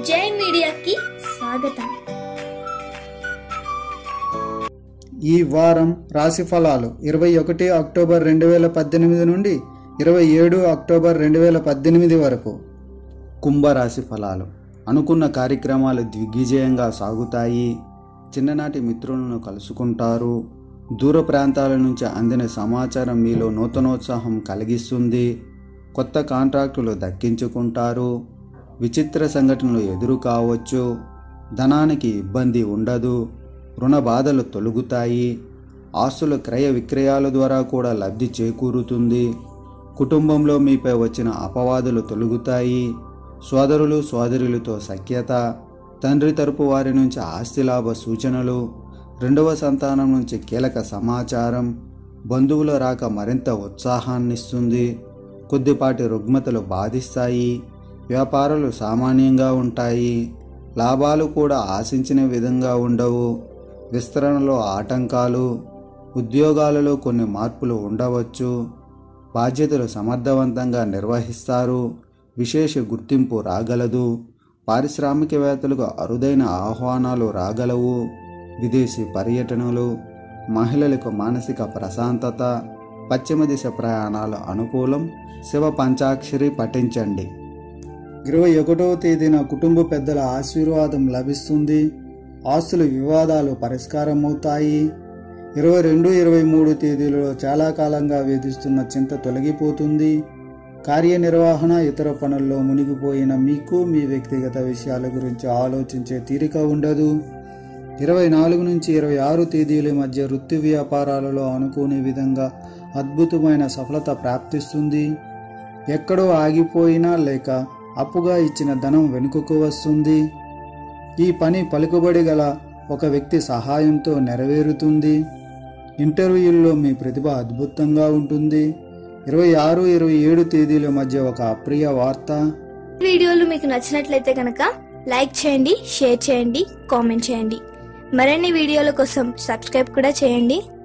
జై మీడియాకి స్వాగతం ఈ వారం రాశి ఫలాలు ఇరవై ఒకటి అక్టోబర్ రెండు వేల పద్దెనిమిది నుండి ఇరవై ఏడు అక్టోబర్ రెండు వేల పద్దెనిమిది వరకు కుంభరాశి ఫలాలు అనుకున్న కార్యక్రమాలు దిగ్విజయంగా సాగుతాయి చిన్ననాటి మిత్రులను కలుసుకుంటారు దూర ప్రాంతాల నుంచి అందిన సమాచారం మీలో నూతనోత్సాహం కలిగిస్తుంది కొత్త కాంట్రాక్టులు దక్కించుకుంటారు విచిత్ర సంఘటనలు ఎదురు కావచ్చు ధనానికి ఇబ్బంది ఉండదు రుణ బాధలు తొలగుతాయి ఆస్తుల క్రయ విక్రయాల ద్వారా కూడా లబ్ధి చేకూరుతుంది కుటుంబంలో మీపై వచ్చిన అపవాదులు తొలగుతాయి సోదరులు సోదరులతో సఖ్యత తండ్రి తరపు వారి నుంచి ఆస్తి లాభ సూచనలు రెండవ సంతానం నుంచి కీలక సమాచారం బంధువుల రాక మరింత ఉత్సాహాన్నిస్తుంది కొద్దిపాటి రుగ్మతలు బాధిస్తాయి వ్యాపారాలు సామాన్యంగా ఉంటాయి లాభాలు కూడా ఆశించిన విధంగా ఉండవు విస్తరణలో ఆటంకాలు ఉద్యోగాలలో కొన్ని మార్పులు ఉండవచ్చు బాధ్యతలు సమర్థవంతంగా నిర్వహిస్తారు విశేష గుర్తింపు రాగలదు పారిశ్రామికవేత్తలకు అరుదైన ఆహ్వానాలు రాగలవు విదేశీ పర్యటనలు మహిళలకు మానసిక ప్రశాంతత పశ్చిమ దిశ ప్రయాణాలు అనుకూలం శివ పంచాక్షరి పఠించండి ఇరవై ఒకటవ తేదీన కుటుంబ పెద్దల ఆశీర్వాదం లభిస్తుంది ఆస్తుల వివాదాలు పరిష్కారం అవుతాయి ఇరవై రెండు ఇరవై మూడు తేదీలలో చాలా కాలంగా వేధిస్తున్న చింత తొలగిపోతుంది కార్యనిర్వహణ ఇతర పనుల్లో మునిగిపోయిన మీకు మీ వ్యక్తిగత విషయాల గురించి ఆలోచించే తీరిక ఉండదు ఇరవై నాలుగు నుంచి ఇరవై ఆరు తేదీల మధ్య వృత్తి వ్యాపారాలలో అనుకోని విధంగా అద్భుతమైన సఫలత ప్రాప్తిస్తుంది ఎక్కడో ఆగిపోయినా లేక అప్పుగా ఇచ్చిన ధనం వెనుకకు వస్తుంది ఈ పని పలుకుబడి గల ఒక వ్యక్తి సహాయంతో నెరవేరుతుంది ఇంటర్వ్యూల్లో మీ ప్రతిభ అద్భుతంగా ఉంటుంది ఇరవై ఆరు ఇరవై ఏడు తేదీల మధ్య ఒక అప్రియ వార్త వీడియోలు మీకు నచ్చినట్లయితే కనుక లైక్ చేయండి షేర్ చేయండి కామెంట్ చేయండి మరిన్ని వీడియోల కోసం సబ్స్క్రైబ్ కూడా చేయండి